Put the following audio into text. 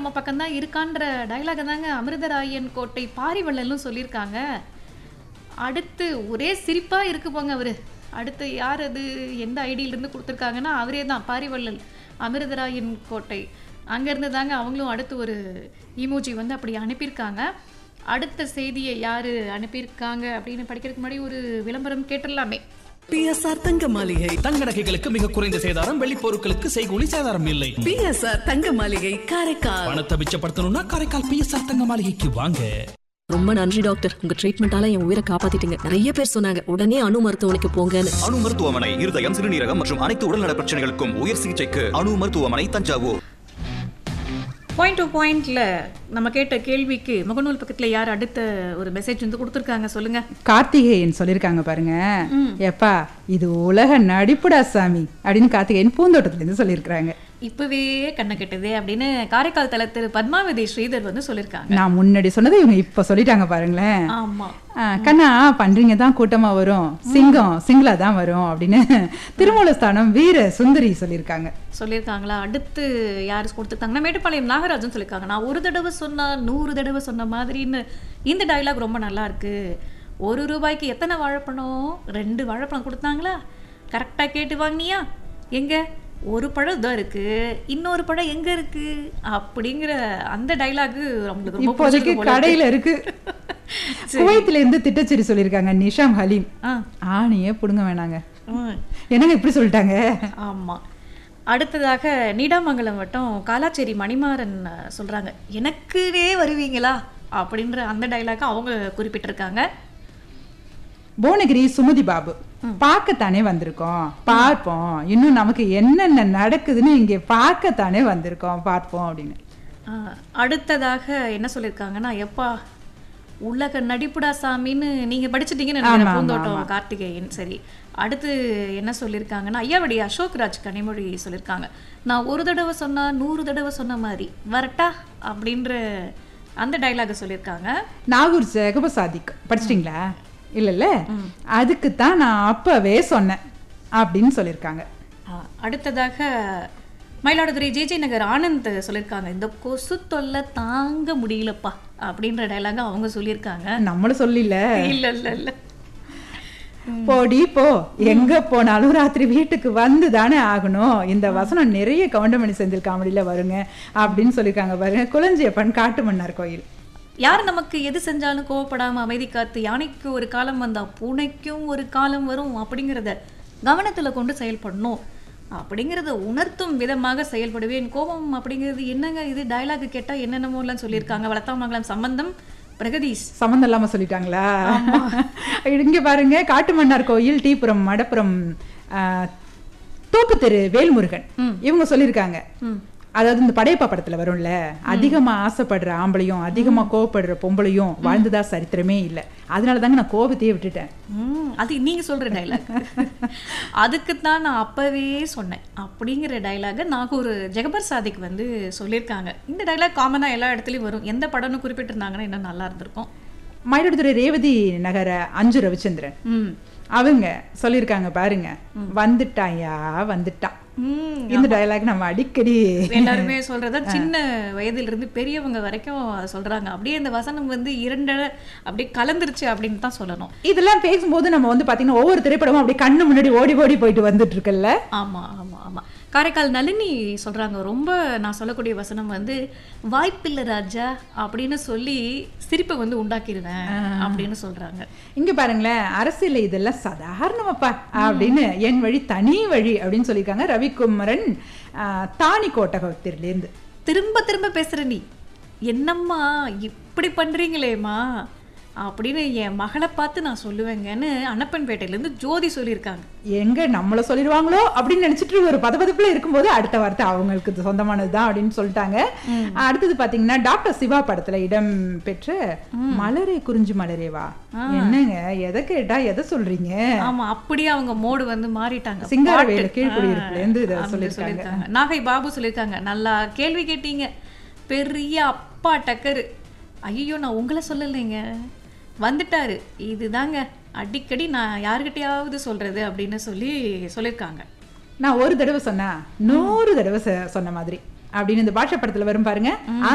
நம்ம பக்கம் தான் இருக்கான்ற டைலாக தாங்க அமிர்தராயன் கோட்டை பாரிவள்ளலும் சொல்லியிருக்காங்க அடுத்து ஒரே சிரிப்பா இருக்கு போங்க அவரு அடுத்து யார் அது எந்த ஐடியில இருந்து கொடுத்துருக்காங்கன்னா அவரே தான் பாரிவள்ளல் அமிர்தராயன் கோட்டை அங்கேருந்து தாங்க அவங்களும் அடுத்து ஒரு இமோஜி வந்து அப்படி அனுப்பியிருக்காங்க அடுத்த செய்தியை யாரு அனுப்பியிருக்காங்க அப்படின்னு படிக்கிறதுக்கு முன்னாடி ஒரு விளம்பரம் கேட்டுடலாமே பிஎஸ்ஆர் தங்க மாளிகை தங்க நகைகளுக்கு மிக குறைந்த சேதாரம் வெள்ளி பொருட்களுக்கு செய்கூலி சேதாரம் இல்லை பிஎஸ்ஆர் தங்க மாளிகை காரைக்கால் பணத்தை மிச்சப்படுத்தணும்னா காரைக்கால் பிஎஸ்ஆர் தங்க மாளிகைக்கு வாங்க ரொம்ப நன்றி டாக்டர் உங்க ட்ரீட்மெண்டால என் உயிரை காப்பாத்திட்டீங்க நிறைய பேர் சொன்னாங்க உடனே அணு மருத்துவமனைக்கு போங்கன்னு அணு மருத்துவமனை இருதயம் சிறுநீரகம் மற்றும் அனைத்து உடல்நல பிரச்சனைகளுக்கும் உயர் சிகிச்சைக்கு அணு மருத்துவமனை தஞ்சாவூர் பாயிண்ட் டு பாயிண்ட்ல நம்ம கேட்ட கேள்விக்கு முகநூல் பக்கத்துல யார் அடுத்த ஒரு மெசேஜ் வந்து கொடுத்துருக்காங்க சொல்லுங்க கார்த்திகேயன் சொல்லியிருக்காங்க பாருங்க எப்பா இது உலக நடிப்புடா சாமி அப்படின்னு கார்த்திகேயன் பூந்தோட்டத்துல இருந்து சொல்லியிருக்கிறாங்க இப்பவே கண்ணை கெட்டதே அப்படின்னு காரைக்கால் தல திரு பத்மாவதி ஸ்ரீதர் வந்து சொல்லியிருக்காங்க நான் முன்னாடி சொன்னதை இவங்க இப்ப சொல்லிட்டாங்க பாருங்களேன் ஆமா ஆ, கண்ணா பண்றீங்க தான் கூட்டமா வரும் சிங்கம் சிங்களா தான் வரும் அப்படின்னு திருமூலஸ்தானம் வீர சுந்தரி சொல்லியிருக்காங்க சொல்லியிருக்காங்களா அடுத்து யார் கொடுத்துருக்காங்கன்னா மேட்டுப்பாளையம் நாகராஜன் சொல்லியிருக்காங்க நான் ஒரு தடவை சொன்னா நூறு தடவை சொன்ன மாதிரின்னு இந்த டயலாக் ரொம்ப நல்லா இருக்கு ஒரு ரூபாய்க்கு எத்தனை வாழைப்பழம் ரெண்டு வாழைப்பழம் கொடுத்தாங்களா கரெக்டாக கேட்டு வாங்கினியா எங்க ஒரு பழம் தான் இருக்கு இன்னொரு பழம் எங்க இருக்கு அப்படிங்கிற அந்த டைலாக் உங்களுக்கு ரொம்ப இப்போதைக்கு பிடிச்சிருக்கு போல இருக்கு. கடையில இருக்கு குவைத்துல இருந்து திட்டச்சேரி சொல்லியிருக்காங்க நிஷாம் ஹலீம் ஆ ஆணியே புடுங்க வேணாங்க ம். என்னங்க இப்படி சொல்லிட்டாங்க ஆமா அடுத்ததாக நீடாமங்கலம் வட்டம் காலாச்சேரி மணிமாறன் அஹ், சொல்றாங்க எனக்குனே வருவீங்களா அப்படின்ற அந்த டைலாக் அவங்க குறிப்பிட்டிருக்காங்க புவனகிரி சுமதி பாபு பார்க்கத்தானே வந்திருக்கோம் பார்ப்போம் இன்னும் நமக்கு என்னென்ன நடக்குதுன்னு இங்கே பார்க்கத்தானே வந்திருக்கோம் பார்ப்போம் அப்படின்னு அஹ், அடுத்ததாக என்ன சொல்லியிருக்காங்கன்னா எப்பா உலக நடிப்புடா சாமின்னு நீங்க படிச்சிட்டீங்கன்னு ஆமா, நினைக்கிறேன் ஆமா, பூந்தோட்டம் கார்த்திகேயன் சரி அடுத்து என்ன சொல்லியிருக்காங்கன்னா ஐயாவடி அசோக் ராஜ் கனிமொழி சொல்லியிருக்காங்க நான் ஒரு தடவை சொன்னா நூறு தடவை சொன்ன மாதிரி வரட்டா அப்படின்ற அந்த டைலாக சொல்லியிருக்காங்க நாகூர் ஜெகப சாதிக் படிச்சிட்டிங்களா இல்லைல்ல அதுக்கு தான் நான் அப்பவே சொன்னேன் அப்படின்னு சொல்லியிருக்காங்க ஆ, அடுத்ததாக மயிலாடுதுறை ஜேஜே நகர் ஆனந்த் சொல்லியிருக்காங்க இந்த கொசு தொல்லை தாங்க முடியலப்பா அப்படின்ற டைலாக அவங்க சொல்லியிருக்காங்க நம்மளும் சொல்லல இல்ல இல்ல இல்ல போடி போ எங்க போனாலும் ராத்திரி வீட்டுக்கு வந்து தானே ஆகணும் இந்த வசனம் நிறைய கவுண்டமணி செந்தில் காமெடியில வருங்க அப்படின்னு சொல்லியிருக்காங்க பாருங்க குளஞ்சியப்பன் காட்டுமன்னார் கோயில் யார் நமக்கு எது செஞ்சாலும் கோவப்படாம அமைதி காத்து யானைக்கு ஒரு காலம் வந்தா பூனைக்கும் ஒரு காலம் வரும் அப்படிங்கிறத கவனத்துல கொண்டு செயல்படணும் அப்படிங்கிறத உணர்த்தும் விதமாக செயல்படுவேன் கோபம் அப்படிங்கிறது என்னங்க இது டயலாக் கேட்டா என்னென்னமோலாம் சொல்லியிருக்காங்க வளர்த்தாமங்கலம் சம்பந்தம் பிரகதீஷ் சம்மந்தம் இல்லாம சொல்லிட்டாங்களா இங்க பாருங்க காட்டுமன்னார் கோயில் டீபுரம் மடப்புரம் ஆ, தோப்பு தெரு வேல்முருகன் இவங்க சொல்லியிருக்காங்க அதாவது இந்த படையப்பா படத்துல வரும்ல அதிகமா ஆசைப்படுற ஆம்பளையும் அதிகமா கோவப்படுற பொம்பளையும் வாழ்ந்ததா சரித்திரமே இல்ல அதனால தாங்க நான் கோபத்தையே விட்டுட்டேன் ம், அது நீங்க சொல்ற டைலாக் அதுக்கு தான் நான் அப்பவே சொன்னேன் அப்படிங்கிற டைலாக நாகூர் ஜெகபர் சாதிக் வந்து சொல்லியிருக்காங்க இந்த டைலாக் காமனா எல்லா இடத்துலயும் வரும் எந்த படம்னு குறிப்பிட்டிருந்தாங்கன்னா இன்னும் நல்லா இருந்திருக்கும் மயிலாடுதுறை ரேவதி நகர அஞ்சு ரவிச்சந்திரன் ம் அவங்க சொல்லியிருக்காங்க பாருங்க வந்துட்டாயா வந்துட்டான் ம், இந்த டயலாக் நம்ம அடிக்கடி எல்லாருமே சொல்றத சின்ன வயதில இருந்து பெரியவங்க வரைக்கும் சொல்றாங்க அப்படியே இந்த வசனம் வந்து இரண்ட அப்படியே கலந்துருச்சு அப்படின்னு தான் சொல்லணும் இதெல்லாம் பேசும்போது நம்ம வந்து பாத்தீங்கன்னா ஒவ்வொரு திரைப்படமும் அப்படியே கண்ணு முன்னாடி ஓடி ஓடி போயிட்டு வந்துட்டு இருக்குல்ல ஆமா ஆமா ஆமா காரைக்கால் நளினி சொல்றாங்க ரொம்ப நான் சொல்லக்கூடிய வசனம் வந்து வாய்ப்பில்லை ராஜா அப்படின்னு சொல்லி சிரிப்பை வந்து உண்டாக்கிடுவேன் அப்படின்னு சொல்றாங்க இங்க பாருங்களேன் அரசியல் இதெல்லாம் சாதாரணமாப்பா அப்படின்னு என் வழி தனி வழி அப்படின்னு சொல்லியிருக்காங்க ரவிக்குமரன் ஆஹ், தானி கோட்டகத்திலிருந்து திரும்ப திரும்ப பேசுற நீ என்னம்மா இப்படி பண்றீங்களேம்மா அப்படின்னு என் மகளை பார்த்து நான் சொல்லுவேங்கன்னு அன்னப்பன்பேட்டையிலேருந்து ஜோதி சொல்லியிருக்காங்க எங்க நம்மள சொல்லிடுவாங்களோ அப்படின்னு நினைச்சிட்டு ஒரு பதபதப்புல இருக்கும்போது அடுத்த வார்த்தை அவங்களுக்கு இது சொந்தமானதுதான் அப்படின்னு சொல்லிட்டாங்க அடுத்தது பாத்தீங்கன்னா டாக்டர் சிவா படத்துல இடம் பெற்ற மலரே குறிஞ்சி மலரேவா என்னங்க எதை கேட்டா எதை சொல்றீங்க ஆமா அப்படியே அவங்க மோடு வந்து மாறிட்டாங்க சிங்காரவேலு பாட்டு. கீழ்குடியிருப்புல இருந்து இதை ஆ, அப்படி சொல்லியிருக்காங்க. நாகை பாபு சொல்லியிருக்காங்க நல்லா கேள்வி கேட்டீங்க பெரிய அப்பா டக்கரு ஐயோ நான் உங்களை சொல்லலைங்க வந்துட்டாரு இதுதாங்க அடிக்கடி நான் யாருக்கிட்டையாவது சொல்றது அப்படின்னு சொல்லி சொல்லியிருக்காங்க நான் ஒரு தடவை சொன்னா நூறு தடவை சொ- சொன்ன மாதிரி அப்படின்னு இந்த பாஷா படத்துல வரும் பாருங்க